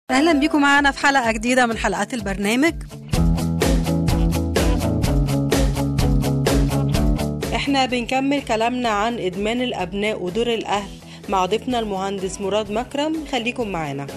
اهلا بيكم معانا في حلقه جديده من حلقات البرنامج احنا بنكمل كلامنا عن ادمان الابناء ودور الاهل مع ضيفنا المهندس مراد مكرم خليكم معانا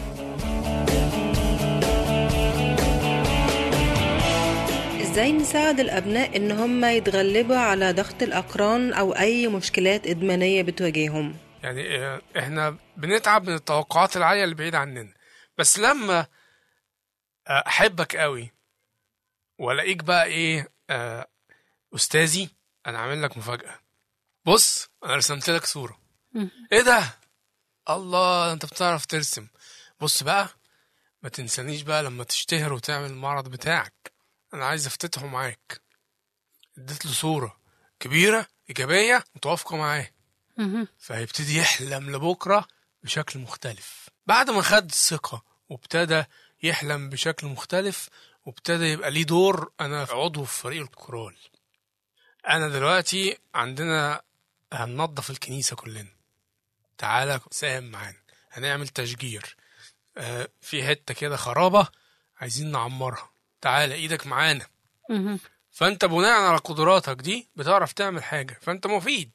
ازاي نساعد الابناء ان هم يتغلبوا على ضغط الاقران او اي مشكلات ادمانيه بتواجههم يعني آه، احنا بنتعب من التوقعات العالية اللي بعيدة عننا بس لما آه، احبك قوي والاقيك بقى ايه آه، استاذي انا عامل لك مفاجأة بص انا رسمت لك صورة ايه ده الله انت بتعرف ترسم بص بقى ما تنسانيش بقى لما تشتهر وتعمل المعرض بتاعك انا عايز افتتحه معاك اديت له صورة كبيرة ايجابية متوافقة معاه فهيبتدي يحلم لبكرة بشكل مختلف بعد ما خد الثقة وابتدى يحلم بشكل مختلف وابتدى يبقى ليه دور أنا عضو في فريق الكورال أنا دلوقتي عندنا هننظف الكنيسة كلنا تعالى ساهم معانا هنعمل تشجير آه، في حتة كده خرابة عايزين نعمرها تعالى ايدك معانا فانت بناء على قدراتك دي بتعرف تعمل حاجة فانت مفيد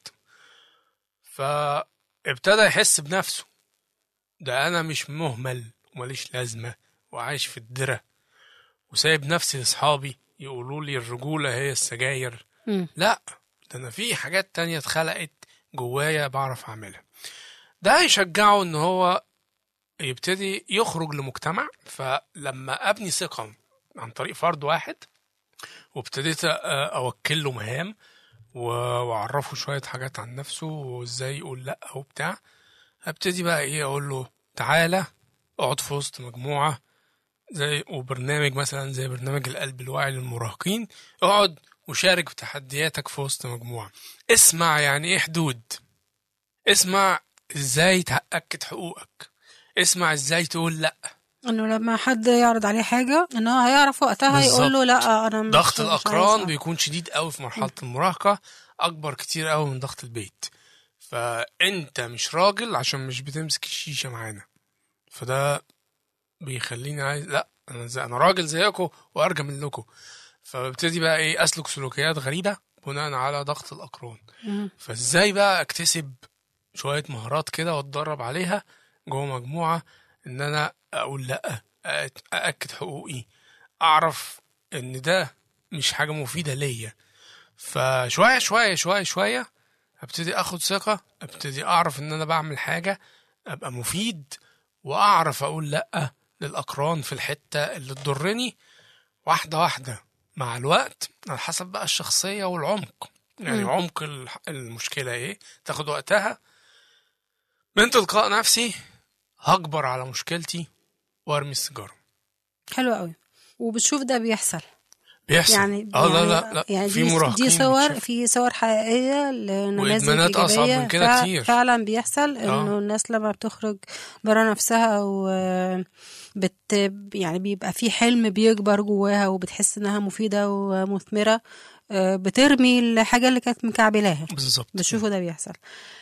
فابتدى يحس بنفسه ده انا مش مهمل وماليش لازمه وعايش في الدره وسايب نفسي لاصحابي يقولوا لي الرجوله هي السجاير مم. لا ده انا في حاجات تانية اتخلقت جوايا بعرف اعملها ده هيشجعه ان هو يبتدي يخرج لمجتمع فلما ابني ثقه عن طريق فرد واحد وابتديت أ- اوكل له مهام و- واعرفه شويه حاجات عن نفسه وازاي يقول لا وبتاع هبتدي بقى ايه اقول له تعالى اقعد في وسط مجموعه زي وبرنامج مثلا زي برنامج القلب الواعي للمراهقين اقعد وشارك في تحدياتك في وسط مجموعه اسمع يعني ايه حدود اسمع ازاي تأكد حقوقك اسمع ازاي تقول لا انه لما حد يعرض عليه حاجه ان هو هيعرف وقتها يقول له لا انا مش ضغط مش الاقران عايز. بيكون شديد قوي في مرحله المراهقه اكبر كتير قوي من ضغط البيت فانت مش راجل عشان مش بتمسك الشيشه معانا فده بيخليني عايز لا انا زي انا راجل زيكم وارجى منكم فببتدي بقى ايه اسلك سلوكيات غريبه بناء على ضغط الاقران مم. فازاي بقى اكتسب شويه مهارات كده واتدرب عليها جوه مجموعه ان انا اقول لا أأت- ااكد حقوقي اعرف ان ده مش حاجه مفيده ليا فشويه شويه شويه شويه ابتدي اخد ثقه ابتدي اعرف ان انا بعمل حاجه ابقى مفيد واعرف اقول لا للاقران في الحته اللي تضرني واحده واحده مع الوقت على حسب بقى الشخصيه والعمق يعني مم. عمق الح- المشكله ايه تاخد وقتها من تلقاء نفسي هكبر على مشكلتي وارمي السيجاره حلو قوي وبتشوف ده بيحصل بيحصل يعني اه لا يعني لا لا يعني في دي, مراهقين دي صور بتشوف. في صور حقيقيه لنماذج وإدمانات أصعب إيجابية من كده فع- كتير. فعلا بيحصل انه آه. الناس لما بتخرج برا نفسها و بت يعني بيبقى في حلم بيكبر جواها وبتحس انها مفيده ومثمره آه، بترمي الحاجه اللي كانت مكعبلاها بالظبط بتشوفوا ده بيحصل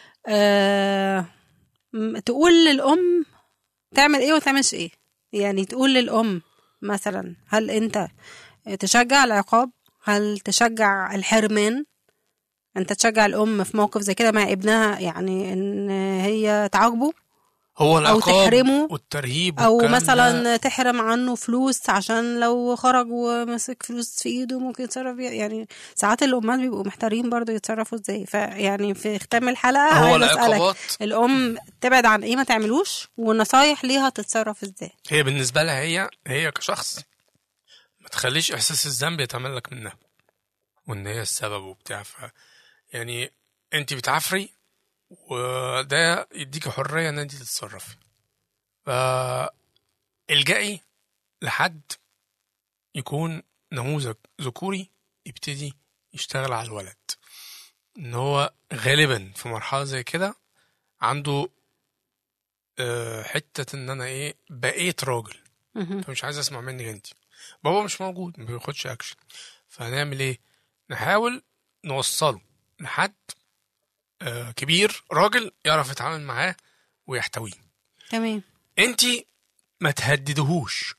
أه م- تقول للأم تعمل ايه وما تعملش ايه يعني تقول للأم مثلا هل انت تشجع العقاب هل تشجع الحرمان انت تشجع الأم في موقف زي كده مع ابنها يعني ان هي تعاقبه هو العقاب تحرمه والترهيب او والكلام ده مثلا تحرم عنه فلوس عشان لو خرج ومسك فلوس في ايده ممكن يتصرف بيها. يعني ساعات الامهات بيبقوا محتارين برضو يتصرفوا ازاي فيعني في ختام الحلقه هو عايزة اسالك العقابات الام تبعد عن ايه ما تعملوش والنصايح ليها تتصرف ازاي هي بالنسبة لها هي هي كشخص ما تخليش إحساس الذنب يتملك منها وإن هي السبب وبتاع ف يعني أنت بتعفري وده يديكي حرية إن أنت تتصرفي فالجئي لحد يكون نموذج ذكوري يبتدي يشتغل على الولد إن هو غالبا في مرحلة زي كده عنده آه، حتة إن أنا إيه بقيت راجل مهم. فمش عايز اسمع منك انت بابا مش موجود ما بياخدش اكشن فهنعمل ايه نحاول نوصله لحد آه كبير راجل يعرف يتعامل معاه ويحتويه تمام انت ما تهددهوش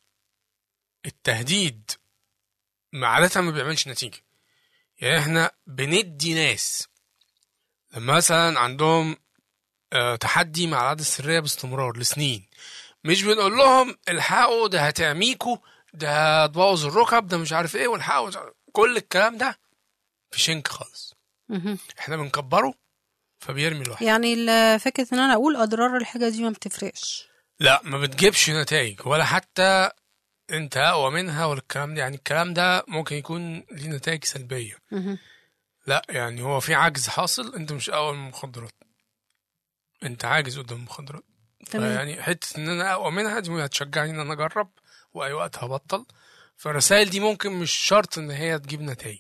التهديد ما عادة ما بيعملش نتيجة يعني احنا بندي ناس لما مثلا عندهم آه، تحدي مع العادة السرية باستمرار لسنين مش بنقول لهم الحقوا ده هتعميكوا ده هتبوظ الركب ده مش عارف ايه والحقوا مش عارف- كل الكلام ده في شنك خالص مهم. احنا بنكبره فبيرمي لوحده يعني ال- فكره ان انا اقول اضرار الحاجه دي ما بتفرقش لا ما بتجيبش نتائج ولا حتى انت اقوى منها ولا الكلام ده يعني الكلام ده ممكن يكون ليه نتائج سلبيه مهم. لا يعني هو في عجز حاصل انت مش اقوى من المخدرات انت عاجز قدام المخدرات تمام يعني حته ان انا اقوى منها دي هتشجعني ان انا اجرب واي وقت هبطل فالرسائل دي ممكن مش شرط ان هي تجيب نتائج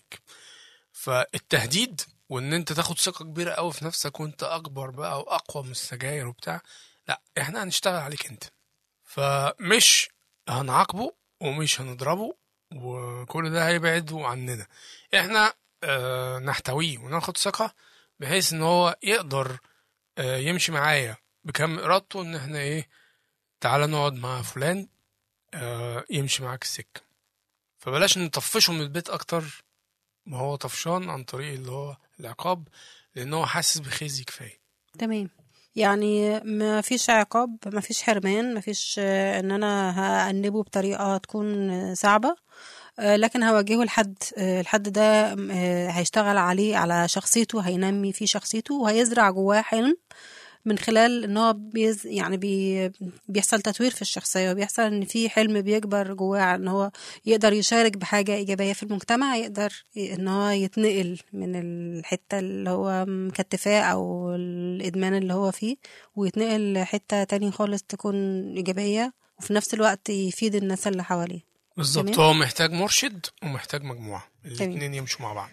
فالتهديد وان انت تاخد ثقه كبيره قوي في نفسك وانت اكبر بقى واقوى من السجاير وبتاع لا احنا هنشتغل عليك انت فمش هنعاقبه ومش هنضربه وكل ده هيبعده عننا احنا آه نحتويه وناخد ثقه بحيث ان هو يقدر آه يمشي معايا بكم ارادته ان احنا ايه تعالى نقعد مع فلان آه يمشي معاك السكه فبلاش نطفشه من البيت اكتر ما هو طفشان عن طريق اللي هو العقاب لان هو حاسس بخزي كفايه تمام يعني ما فيش عقاب ما فيش حرمان ما فيش آه، ان انا هأنبه بطريقة تكون آه، صعبة آه، لكن هوجهه لحد آه، الحد ده آه، هيشتغل عليه على شخصيته هينمي فيه شخصيته وهيزرع جواه حلم من خلال ان هو بيز يعني بي بيحصل تطوير في الشخصيه وبيحصل ان في حلم بيكبر جواه ان هو يقدر يشارك بحاجه ايجابيه في المجتمع يقدر ي- ان هو يتنقل من الحته اللي هو مكتفاه او الادمان اللي هو فيه ويتنقل لحته تاني خالص تكون ايجابيه وفي نفس الوقت يفيد الناس اللي حواليه بالظبط تمام. هو محتاج مرشد ومحتاج مجموعه الاثنين يمشوا مع بعض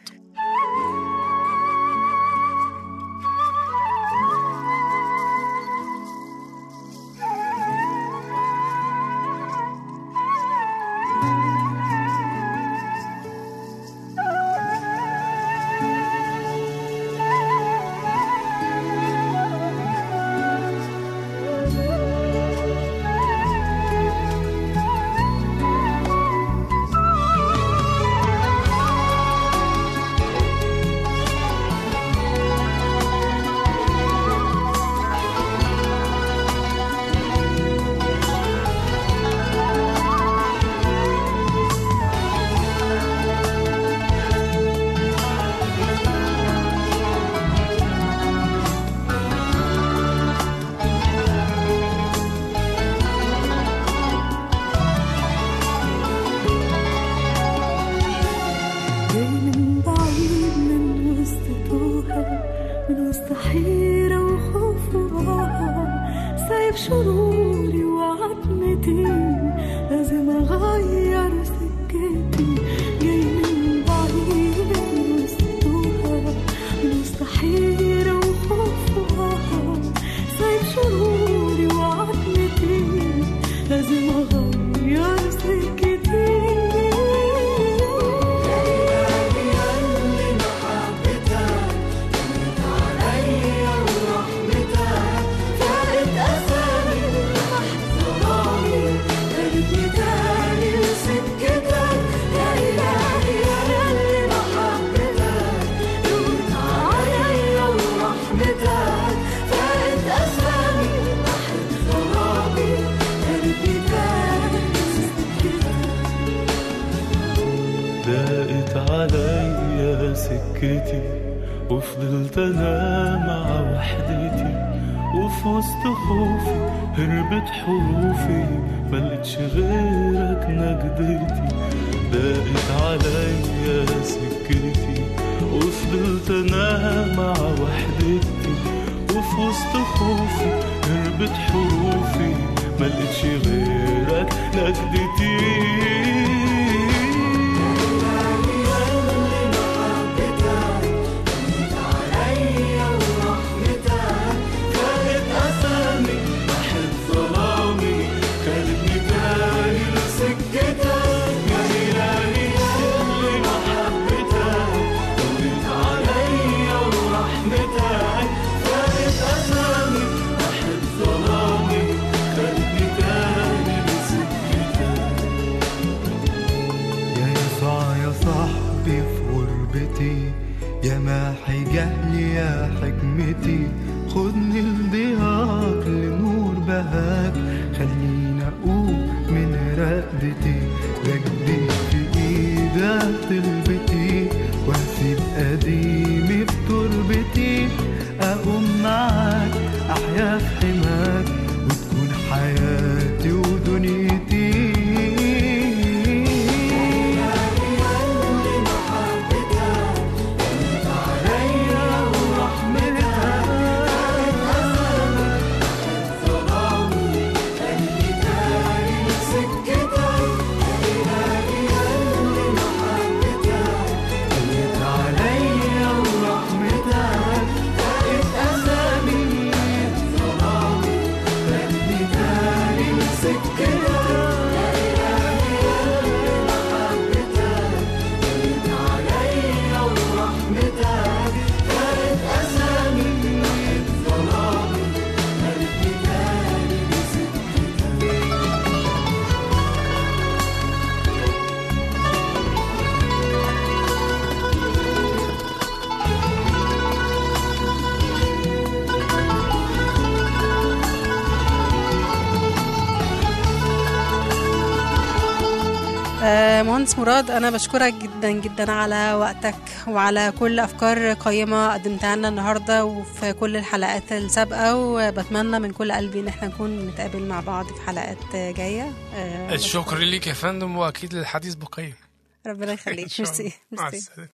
جاي من بعيد من وسط توها من وسط حيرة وخوف وراها سايب شروري وعتمتي لازم أغير سكتي جاي من بعيد من وسط توها من وسط حيرة وخوف وراها سايب شروري وعتمتي لازم أغير سكتي ضاقت عليا سكتي وفضلت انا مع وحدتي وفي وسط خوفي هربت حروفي ملقتش غيرك نجدتي ضاقت عليا سكتي وفضلت انا مع وحدتي وفي وسط خوفي هربت حروفي ملقتش غيرك نجدتي كانت أسامي راحت ظلامي كانت تاني لسكتك يا إلهي اللي محبتك قضيت عليا ورحمتك كانت أسامي راحت ظلامي كانت تاني جهلي يا حكمتي خدني لضياك لنور بهاك خليني أقوم من رقبتي رجلي في إيدك طلبتي وأسيب قديمي في تربتي أقوم معاك أحيا في حماك وتكون حياتي ودنيتي عليا ورحمتك بقت أسامي ظلامي خليتني لسكتك عليا ورحمتك بقت أسامي ظلامي خليتني لسكتك آه، مهندس مراد انا بشكرك جدا جدا على وقتك وعلى كل افكار قيمه قدمتها لنا النهارده وفي كل الحلقات السابقه وبتمنى من كل قلبي ان احنا نكون نتقابل مع بعض في حلقات جايه آه، الشكر ليك يا فندم واكيد للحديث بقيه ربنا يخليك إن شاء الله. ميرسي مع ميرسي السلامه